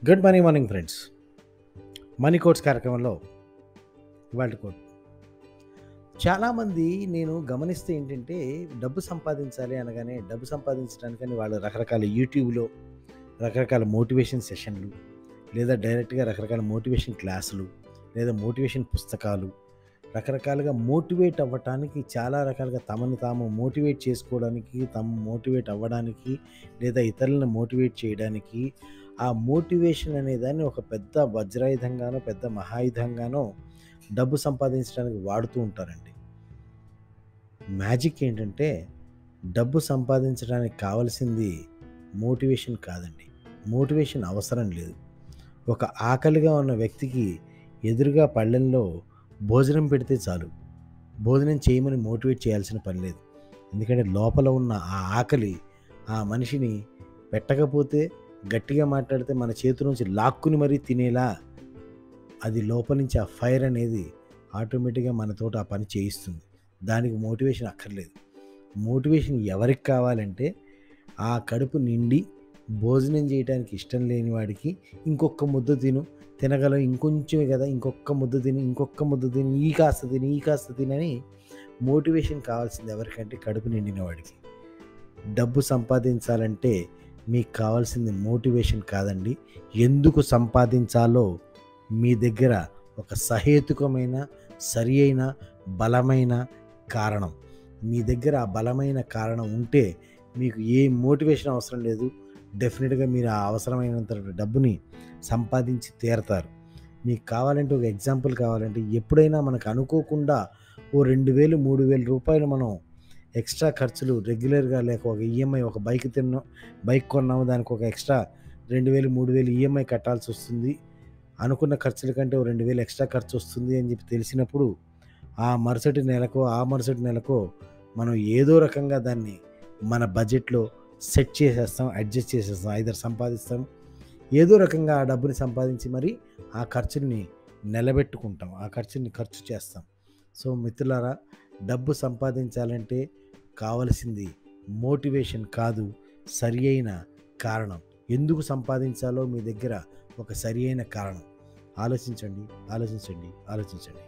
good morning morning friends money quotes కార్యక్రమంలో ఇవాళ coat చాలామంది నేను గమనిస్తే ఏంటంటే డబ్బు సంపాదించాలి అనగానే డబ్బు సంపాదించడానికని వాళ్ళు రకరకాల యూట్యూబ్లో రకరకాల మోటివేషన్ సెషన్లు లేదా డైరెక్ట్గా రకరకాల మోటివేషన్ క్లాసులు లేదా మోటివేషన్ పుస్తకాలు రకరకాలుగా మోటివేట్ అవ్వటానికి చాలా రకాలుగా తమను తాము మోటివేట్ చేసుకోవడానికి తాము మోటివేట్ అవ్వడానికి లేదా ఇతరులను మోటివేట్ చేయడానికి ఆ మోటివేషన్ అనే దాన్ని ఒక పెద్ద వజ్రాయుధంగానో పెద్ద మహాయుధంగానో డబ్బు సంపాదించడానికి వాడుతూ ఉంటారండి మ్యాజిక్ ఏంటంటే డబ్బు సంపాదించడానికి కావాల్సింది మోటివేషన్ కాదండి మోటివేషన్ అవసరం లేదు ఒక ఆకలిగా ఉన్న వ్యక్తికి ఎదురుగా పళ్ళెంలో భోజనం పెడితే చాలు భోజనం చేయమని మోటివేట్ చేయాల్సిన పని లేదు ఎందుకంటే లోపల ఉన్న ఆ ఆకలి ఆ మనిషిని పెట్టకపోతే గట్టిగా మాట్లాడితే మన చేతి నుంచి లాక్కుని మరీ తినేలా అది లోపల నుంచి ఆ ఫైర్ అనేది ఆటోమేటిక్గా మనతోటి ఆ పని చేయిస్తుంది దానికి మోటివేషన్ అక్కర్లేదు మోటివేషన్ ఎవరికి కావాలంటే ఆ కడుపు నిండి భోజనం చేయడానికి ఇష్టం లేని వాడికి ఇంకొక ముద్ద తిను తినగలం ఇంకొంచెమే కదా ఇంకొక ముద్ద తిని ఇంకొక ముద్ద తిని ఈ కాస్త తిని ఈ కాస్త తినని మోటివేషన్ కావాల్సింది ఎవరికంటే కడుపు నిండిన వాడికి డబ్బు సంపాదించాలంటే మీకు కావాల్సింది మోటివేషన్ కాదండి ఎందుకు సంపాదించాలో మీ దగ్గర ఒక సహేతుకమైన సరి అయిన బలమైన కారణం మీ దగ్గర ఆ బలమైన కారణం ఉంటే మీకు ఏ మోటివేషన్ అవసరం లేదు డెఫినెట్గా మీరు ఆ అవసరమైనంత డబ్బుని సంపాదించి తీరతారు మీకు కావాలంటే ఒక ఎగ్జాంపుల్ కావాలంటే ఎప్పుడైనా మనకు అనుకోకుండా ఓ రెండు వేలు మూడు వేల రూపాయలు మనం ఎక్స్ట్రా ఖర్చులు రెగ్యులర్గా లేక ఒక ఈఎంఐ ఒక బైక్ తిన్నాం బైక్ కొన్నాము దానికి ఒక ఎక్స్ట్రా రెండు వేలు మూడు వేలు ఈఎంఐ కట్టాల్సి వస్తుంది అనుకున్న ఖర్చుల కంటే ఓ రెండు వేలు ఎక్స్ట్రా ఖర్చు వస్తుంది అని చెప్పి తెలిసినప్పుడు ఆ మరుసటి నెలకో ఆ మరుసటి నెలకో మనం ఏదో రకంగా దాన్ని మన బడ్జెట్లో సెట్ చేసేస్తాం అడ్జస్ట్ చేసేస్తాం ఐదర్ సంపాదిస్తాం ఏదో రకంగా ఆ డబ్బుని సంపాదించి మరి ఆ ఖర్చుని నిలబెట్టుకుంటాం ఆ ఖర్చుని ఖర్చు చేస్తాం సో మిత్రులారా డబ్బు సంపాదించాలంటే కావలసింది మోటివేషన్ కాదు సరి అయిన కారణం ఎందుకు సంపాదించాలో మీ దగ్గర ఒక సరి అయిన కారణం ఆలోచించండి ఆలోచించండి ఆలోచించండి